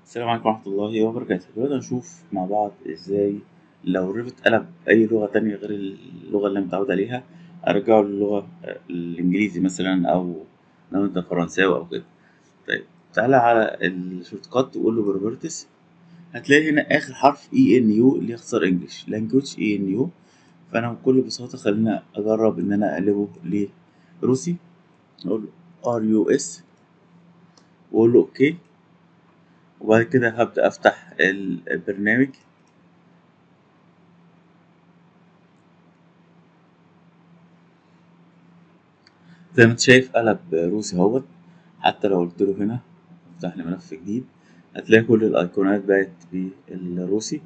السلام عليكم ورحمة الله وبركاته دلوقتي هنشوف مع بعض ازاي لو ريفت قلب أي لغة تانية غير اللغة اللي أنا متعود عليها أرجعه للغة آه، الإنجليزي مثلا أو لو أنت فرنساوي أو كده طيب تعالى على الشورت كات وقول له بروبرتيز هتلاقي هنا آخر حرف اي ان يو اللي يخسر انجلش لانجوج اي ان يو فأنا بكل بساطة خلينا أجرب إن أنا أقلبه لروسي أقول له ار يو اس وأقول له أوكي وبعد كده هبدأ أفتح البرنامج زي ما انت شايف قلب روسي اهوت حتى لو قلت له هنا افتح لي ملف جديد هتلاقي كل الايقونات بقت بالروسي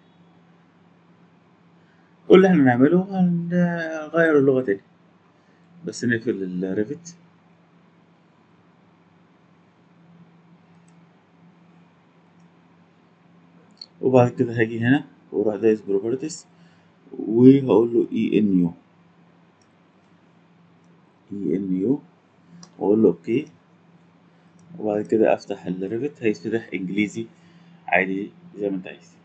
كل اللي احنا نعمله هنغير اللغة تاني بس نقفل الريفت وبعد كده هاجي هنا واروح دايس بروبرتيز وهقول له اي ان يو اي ان يو واقول له اوكي وبعد كده افتح الريفت هيتفتح انجليزي عادي زي ما انت عايز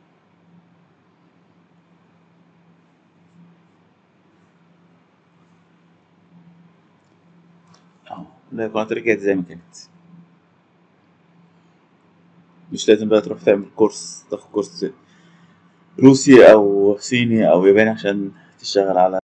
اهو الايقونات رجعت زي ما كانت مش لازم بقى تروح تعمل كورس تاخد كورس روسي او صيني او ياباني عشان تشتغل على